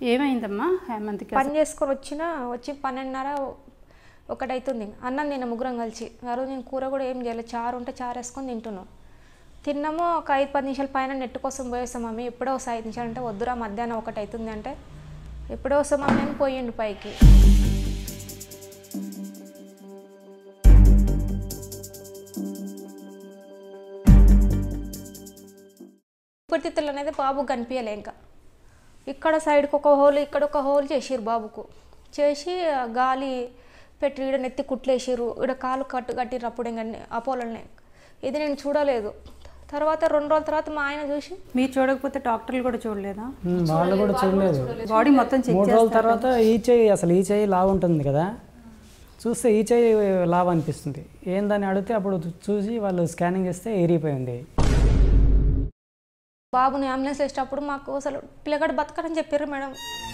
ఏమైందమ్మా హేమంత్కి పని చేసుకొని వచ్చిన వచ్చి పన్నెండున్నర ఒకటైతుంది అన్నం తిన్న ముగ్గురం కలిసి ఆ రోజు నేను కూర కూడా ఏం చేయలేదు చారు ఉంటే చారు వేసుకొని తింటున్నాం తిన్నాము ఒక ఐదు పది నిమిషాల పైన నెట్ కోసం పోయేస్తాం మమ్మీ ఎప్పుడో వస్తాయి ఐదు నిమిషాలు అంటే వద్దురా మధ్యాహ్నం ఒకటి అవుతుంది అంటే ఎప్పుడో వస్తాం మమ్మీ అని పోయిండు పైకి ఊపిరితిత్తులు అనేది బాబుకు కనిపించలే ఇంకా ఇక్కడ సైడ్కి ఒక హోల్ ఇక్కడ ఒక హోల్ చేసిర్రు బాబుకు చేసి ఆ గాలి పెట్టి ఈడ నెత్తి కుట్లేసిర్రు ఈడ కాలు కట్టు కట్టిర్రు అప్పుడు ఇంకా అపోలోనే ఇది నేను చూడలేదు తర్వాత రెండు రోజుల తర్వాత మా ఆయన చూసి మీరు చూడకపోతే డాక్టర్లు కూడా చూడలేదా ఉమ్, వాళ్ళు కూడా చూడలేదు బాడీ మొత్తం చెక్ మూడు రోజుల తర్వాత ఈ చెయ్యి అసలు ఈ చెయ్యి లావు ఉంటుంది కదా చూస్తే ఈ చెయ్యి లావు అనిపిస్తుంది ఏందని అడిగితే అప్పుడు చూసి వాళ్ళు స్కానింగ్ చేస్తే ఎరిగిపోయింది బాబుని అంబులెన్స్ వేసేటప్పుడు మాకు అసలు పిల్లగాడు బతకడని చెప్పారు మేడం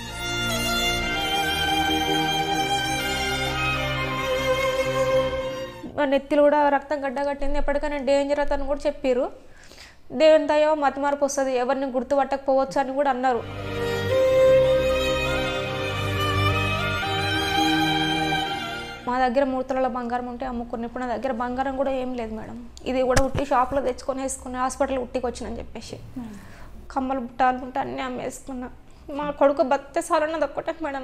మా నెత్తిలో కూడా రక్తం గడ్డ కట్టింది ఎప్పటికైనా డేంజర్ అవుతుందని కూడా చెప్పారు దేవుని దయో మతి మార్పు వస్తుంది ఎవరిని గుర్తుపట్టకపోవచ్చు అని కూడా అన్నారు మా దగ్గర మూడు తులాల బంగారం ఉంటే అమ్ముకున్న ఇప్పుడు నా దగ్గర బంగారం కూడా ఏం లేదు మేడం ఇది కూడా ఉట్టి షాప్లో తెచ్చుకొని వేసుకుని హాస్పిటల్ ఉట్టికి వచ్చినని చెప్పేసి కమ్మలు బుట్టాలు ఉంటే అన్నీ అమ్మేసుకున్నా మా కొడుకు బతితే సాలన్నది ఒక్కటే మేడం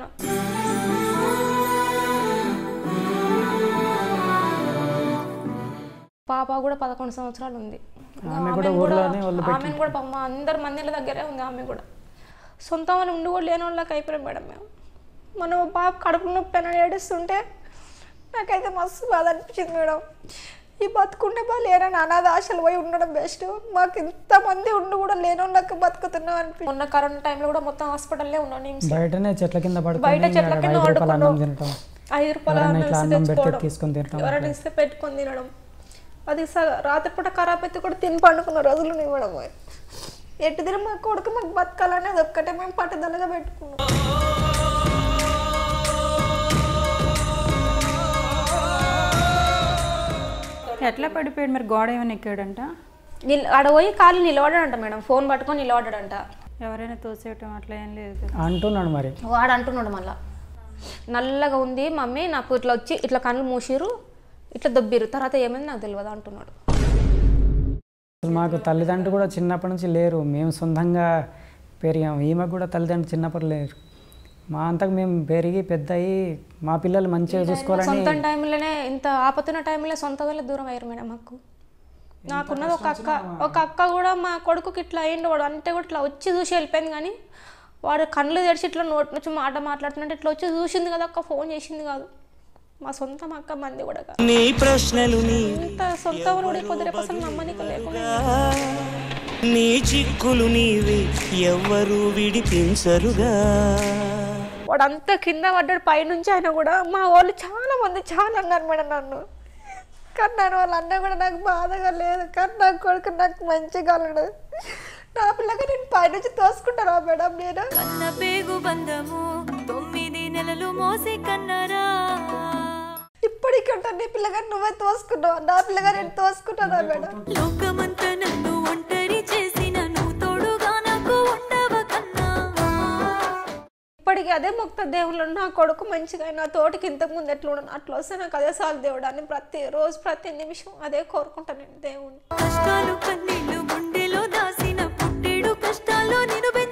పాప కూడా పదకొండు సంవత్సరాలు ఉంది ఆమె కూడా ఆమెను ఊర్లోనే వాళ్ళు ఆమెను కూడా పాపం అందరు మందిల దగ్గరే ఉంది ఆమె కూడా సొంతం అని ఉండి కూడా లేని వాళ్ళకి అయిపోయాం మేడం మేము మనం పాప కడుపు నొప్పి అని ఏడుస్తుంటే నాకైతే మస్తు బాధ అనిపించింది మేడం ఈ బతుకుంటే బా లేనని అనాథ ఆశలు పోయి ఉండడం బెస్ట్ మాకు ఇంతమంది ఉండి కూడా లేని వాళ్ళకి బతుకుతున్నాం అనిపి మొన్న కరోనా టైంలో కూడా మొత్తం హాస్పిటల్లే ఉన్నాం నిమ్స్ బయటనే చెట్ల కింద బయట పడుకొని చెట్ల అక్కడ కింద ఐదు రూపాయల అన్నం వండుకున్నాం. తినటం ఐదు రూపాయల ఎవరైనా ఇట్లా అన్నం అన్నం పెడితే తెచ్చుకోవడం తీసుకొని తినటం ఎవరైనా ఇస్తే పెట్టుకొని తినడం అది స- రాత్రిపూట ఖరాబ్ అయితే కూడా తిని పండుకున్న రోజులు ఉన్నాయి మేడం అవి. ఎటు తిరిగి మా కొడుకు మాకు బతకాలనేది ఒక్కటే మేము పట్టుదలగా పెట్టుకున్నాం ఎట్లా పడిపోయాడు మరి గోడ ఏమైనా ఎక్కాడంట నిల్ ఆడ పోయి కాళ్ళు నిలబడాడంట మేడం ఫోన్ పట్టుకొని నిలబడాడంట ఎవరైనా తోసేయటం అట్లా ఏం లేదు కదా అంటున్నాడు మరి వాడు అంటున్నాడు మళ్ళా నల్లగా ఉంది మమ్మీ నాకు ఇట్లా వచ్చి ఇట్లా కళ్ళు మూసిరు ఇట్లా దొబ్బిరు తర్వాత ఏమైంది నాకు తెలియదు అంటున్నాడు అసలు మాకు తల్లిదండ్రులు కూడా చిన్నప్పటి నుంచి లేరు మేము సొంతంగా పెరిగాము ఈమెకు కూడా తల్లిదండ్రులు చిన్నప్పుడు లేరు మా అంతకు మేము పెరిగి పెద్ద అయ్యి మా పిల్లలు మంచిగా చూసుకోవాలని సొంత టైంలోనే ఇంత ఆపతున్న టైంలో సొంత వాళ్ళే దూరం అయ్యారు మేడం మాకు నాకున్నది ఒక అక్క ఒక అక్క కూడా మా కొడుకుకి ఇట్లా అయ్యిండు వాడు అంటే కూడా ఇట్లా వచ్చి చూసి వెళ్ళిపోయింది కానీ వాడు కళ్ళు తెరిచి ఇట్లా నోటి నుంచి మాట మాట్లాడుతున్నట్టు ఇట్లా వచ్చి చూసింది కదా అక్క ఫోన్ చేసింది కాదు మా సొంత అక్క మంది కూడా కాదు నీ ప్రశ్నలు నీ ఇంత సొంత వాళ్ళు కూడా కొద్దిరేపు అసలు నమ్మనిక లేకుండా నీ చిక్కులు నీవి ఎవ్వరు విడిపించరుగా వాడు అంతా కింద పడ్డాడు పైనుంచి ఆయన కూడా మా వాళ్ళు చాలా మంది చాలా అన్నారు మేడం నన్ను కానీ నేను వాళ్ళ అన్న కూడా నాకు బాధగా లేదు కానీ నా కొడుకు నాకు మంచిగా ఉన్నాడు నా పిల్లగా నేను పైనుంచి తోసుకుంటారా మేడం నేను కన్న పేగు బంధము తొమ్మిది నెలలు మోసి కన్నరా ఇప్పటికీ ఉంటాను నీ పిల్లగా నువ్వే తోసుకున్నావు నా పిల్లగా నేను తోసుకుంటానా మేడం లోకమంతా నన్ను ఒంటరి చేసిన నువ్వు తోడుగా నాకు ఉండవ కన్నా ఇప్పటికీ అదే మొక్త దేవుళ్ళు నా కొడుకు మంచిగా నా తోటికి ఇంతకు ముందు ఎట్లా ఉండను అట్లా వస్తే నాకు అదే చాలు దేవుడు అని ప్రతి రోజు ప్రతి నిమిషం అదే కోరుకుంటాను నేను దేవుణ్ణి కష్టాలు కన్నీళ్లు గుండెలో దాసిన పుట్టేడు కష్టాలు నిన్ను